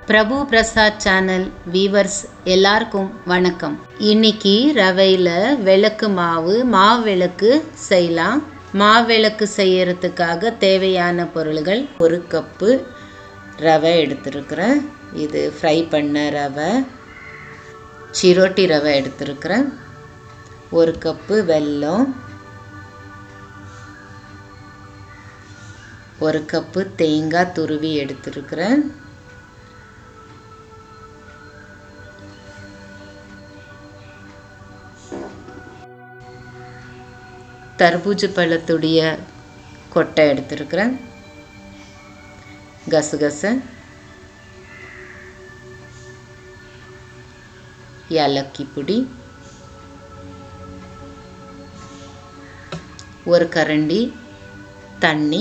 பிரபு Prasad channel viewers எல்லாருக்கும் வணக்கம் இன்னைக்கு ரவையில் விளக்கு மாவு மாவிளக்கு செய்யலாம் மாவிளக்கு செய்யறதுக்காக தேவையான பொருள்கள் ஒரு கப்பு ரவை எடுத்திருக்கிறேன் இது ஃப்ரை பண்ண ரவை சிரோட்டி ரவை எடுத்திருக்கிறேன் ஒரு கப்பு வெல்லம் ஒரு கப்பு தேங்காய் துருவி எடுத்திருக்கிறேன் தர்பூஜ பழத்துடைய கொட்டை எடுத்திருக்கிறேன் கசகசை ஏலக்கி பொடி ஒரு கரண்டி தண்ணி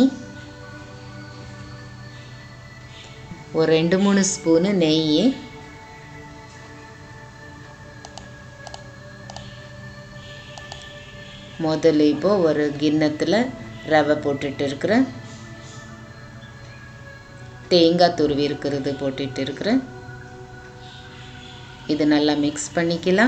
ஒரு ரெண்டு மூணு ஸ்பூனு நெய் முதல்ல இப்போ ஒரு கிண்ணத்தில் ரவை போட்டுட்டு இருக்கிறேன் தேங்காய் துருவி இருக்கிறது போட்டுட்டு இருக்கிறேன் இது நல்லா மிக்ஸ் பண்ணிக்கலாம்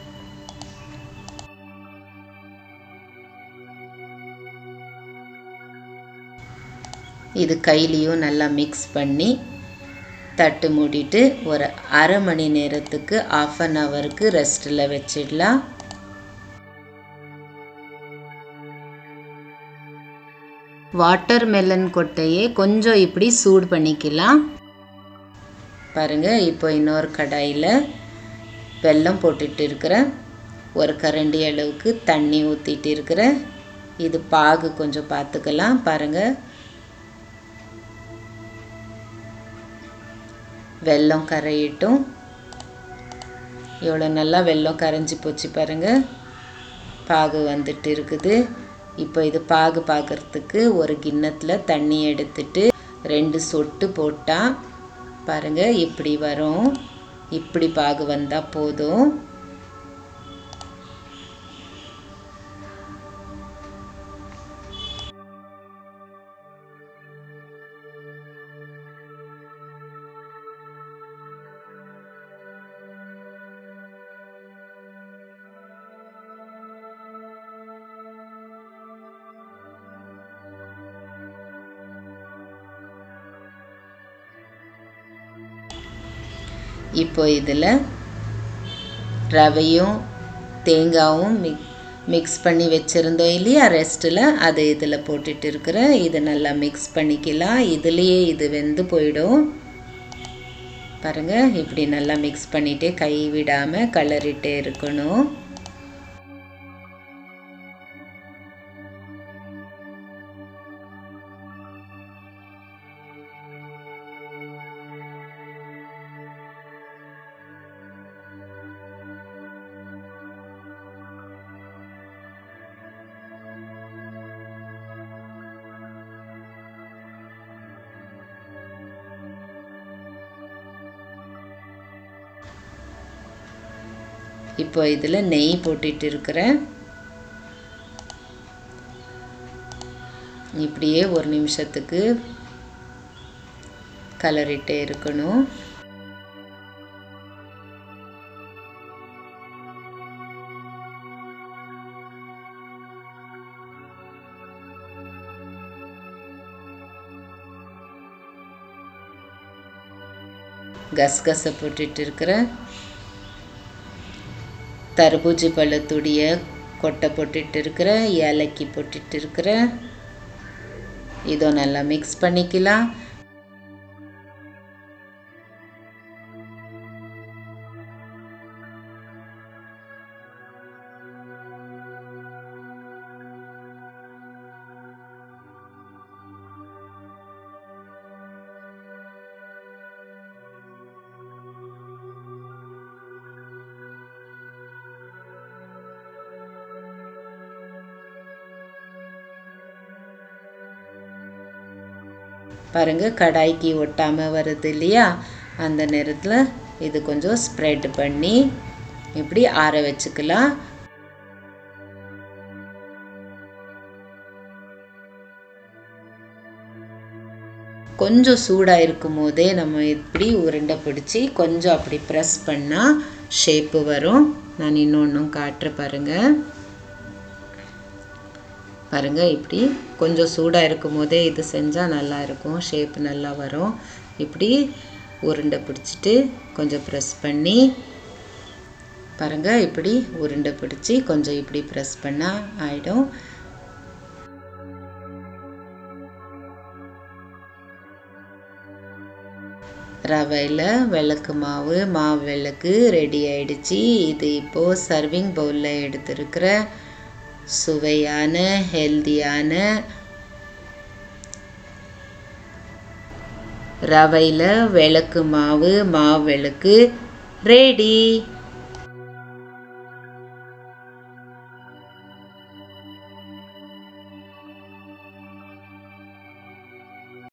இது கையிலையும் நல்லா மிக்ஸ் பண்ணி தட்டு மூடிட்டு ஒரு அரை மணி நேரத்துக்கு ஆஃப் அன் ஹவருக்கு ரெஸ்ட்டில் வச்சிடலாம் வாட்டர் மெலன் கொட்டையை கொஞ்சம் இப்படி சூடு பண்ணிக்கலாம் பாருங்கள் இப்போ இன்னொரு கடாயில் வெல்லம் போட்டுட்டு இருக்கிறேன் ஒரு கரண்டி அளவுக்கு தண்ணி ஊற்றிட்டு இருக்கிறேன் இது பாகு கொஞ்சம் பார்த்துக்கலாம் பாருங்கள் வெல்லம் கரையிட்டும் எவ்வளோ நல்லா வெல்லம் கரைஞ்சி போச்சு பாருங்கள் பாகு வந்துட்டு இருக்குது இப்போ இது பாகு பார்க்குறதுக்கு ஒரு கிண்ணத்தில் தண்ணி எடுத்துட்டு ரெண்டு சொட்டு போட்டால் பாருங்கள் இப்படி வரும் இப்படி பாகு வந்தால் போதும் இப்போ இதில் ரவையும் தேங்காயும் மிக் மிக்ஸ் பண்ணி வச்சுருந்தோம் இல்லையா ரெஸ்ட்டில் அதை இதில் போட்டுட்டு இருக்கிறேன் இது நல்லா மிக்ஸ் பண்ணிக்கலாம் இதுலேயே இது வெந்து போயிடும் பாருங்கள் இப்படி நல்லா மிக்ஸ் பண்ணிகிட்டே கை விடாமல் கலரிட்டே இருக்கணும் இப்போ இதில் நெய் போட்டுட்டு இருக்கிறேன் இப்படியே ஒரு நிமிஷத்துக்கு கலரிட்டே இருக்கணும் கசகசை போட்டுட்டு இருக்கிறேன் தர்பூஜி பழத்துடைய கொட்டை போட்டுட்டு இருக்கிறேன் ஏலக்கி போட்டுட்டு இருக்கிறேன் இதோ நல்லா மிக்ஸ் பண்ணிக்கலாம் பாருங்கள் கடாய்க்கு ஒட்டாமல் வருது இல்லையா அந்த நேரத்தில் இது கொஞ்சம் ஸ்ப்ரெட் பண்ணி இப்படி ஆற வச்சுக்கலாம் கொஞ்சம் சூடாக இருக்கும் போதே நம்ம இப்படி உருண்டை பிடிச்சி கொஞ்சம் அப்படி ப்ரெஸ் பண்ணால் ஷேப்பு வரும் நான் இன்னொன்றும் காட்டுற பாருங்கள் பாருங்கள் இப்படி கொஞ்சம் சூடாக இருக்கும் போதே இது செஞ்சால் நல்லா இருக்கும் ஷேப் நல்லா வரும் இப்படி உருண்டை பிடிச்சிட்டு கொஞ்சம் ப்ரெஸ் பண்ணி பாருங்கள் இப்படி உருண்டை பிடிச்சி கொஞ்சம் இப்படி ப்ரெஸ் பண்ணால் ஆகிடும் ரவையில் விளக்கு மாவு மாவு விளக்கு ரெடி ஆயிடுச்சு இது இப்போது சர்விங் பவுலில் எடுத்துருக்கிற சுவையான ஹெல்தியான ரவையில் விளக்கு மாவு மாவு விளக்கு ரெடி